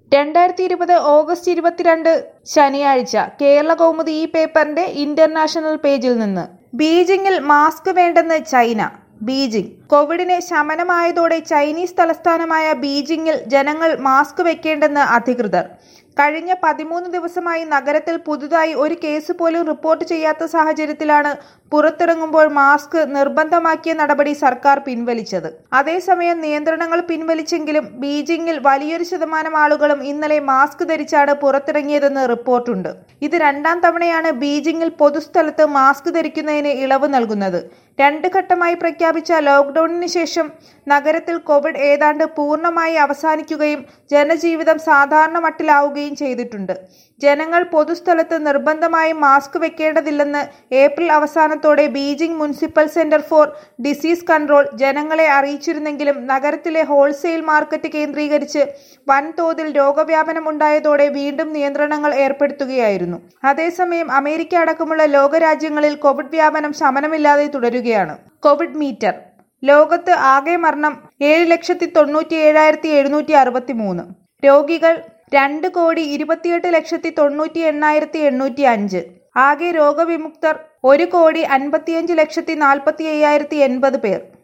രണ്ടായിരത്തി ഇരുപത് ഓഗസ്റ്റ് ഇരുപത്തിരണ്ട് ശനിയാഴ്ച കേരള കൗമുദി ഈ പേപ്പറിന്റെ ഇന്റർനാഷണൽ പേജിൽ നിന്ന് ബീജിംഗിൽ മാസ്ക് വേണ്ടെന്ന് ചൈന ബീജിംഗ് കോവിഡിന് ശമനമായതോടെ ചൈനീസ് തലസ്ഥാനമായ ബീജിംഗിൽ ജനങ്ങൾ മാസ്ക് വെക്കേണ്ടെന്ന് അധികൃതർ കഴിഞ്ഞ പതിമൂന്ന് ദിവസമായി നഗരത്തിൽ പുതുതായി ഒരു കേസ് പോലും റിപ്പോർട്ട് ചെയ്യാത്ത സാഹചര്യത്തിലാണ് പുറത്തിറങ്ങുമ്പോൾ മാസ്ക് നിർബന്ധമാക്കിയ നടപടി സർക്കാർ പിൻവലിച്ചത് അതേസമയം നിയന്ത്രണങ്ങൾ പിൻവലിച്ചെങ്കിലും ബീജിംഗിൽ വലിയൊരു ശതമാനം ആളുകളും ഇന്നലെ മാസ്ക് ധരിച്ചാണ് പുറത്തിറങ്ങിയതെന്ന് റിപ്പോർട്ടുണ്ട് ഇത് രണ്ടാം തവണയാണ് ബീജിംഗിൽ പൊതുസ്ഥലത്ത് മാസ്ക് ധരിക്കുന്നതിന് ഇളവ് നൽകുന്നത് രണ്ട് ഘട്ടമായി പ്രഖ്യാപിച്ച ലോക്ഡൌണിന് ശേഷം നഗരത്തിൽ കോവിഡ് ഏതാണ്ട് പൂർണ്ണമായി അവസാനിക്കുകയും ജനജീവിതം സാധാരണ മട്ടിലാവുകയും ചെയ്തിട്ടുണ്ട് ജനങ്ങൾ പൊതുസ്ഥലത്ത് നിർബന്ധമായും മാസ്ക് വെക്കേണ്ടതില്ലെന്ന് ഏപ്രിൽ അവസാനത്തോടെ Beijing municipal centre for disease control ജനങ്ങളെ അറിയിച്ചിരുന്നെങ്കിലും നഗരത്തിലെ ഹോൾസെയിൽ മാർക്കറ്റ് കേന്ദ്രീകരിച്ച് വൻതോതിൽ രോഗവ്യാപനം ഉണ്ടായതോടെ വീണ്ടും നിയന്ത്രണങ്ങൾ ഏർപ്പെടുത്തുകയായിരുന്നു അതേസമയം അമേരിക്ക അടക്കമുള്ള ലോകരാജ്യങ്ങളിൽ കോവിഡ് വ്യാപനം ശമനമില്ലാതെ തുടരുകയാണ് കോവിഡ് മീറ്റർ ലോകത്ത് ആകെ മരണം ഏഴ് ലക്ഷത്തി തൊണ്ണൂറ്റി ഏഴായിരത്തി എഴുന്നൂറ്റി അറുപത്തി മൂന്ന് രോഗികൾ രണ്ട് കോടി ഇരുപത്തിയെട്ട് ലക്ഷത്തി തൊണ്ണൂറ്റി എണ്ണായിരത്തി എണ്ണൂറ്റി അഞ്ച് ആകെ രോഗവിമുക്തർ ഒരു കോടി അൻപത്തിയഞ്ച് ലക്ഷത്തി നാൽപ്പത്തി അയ്യായിരത്തി എൺപത് പേർ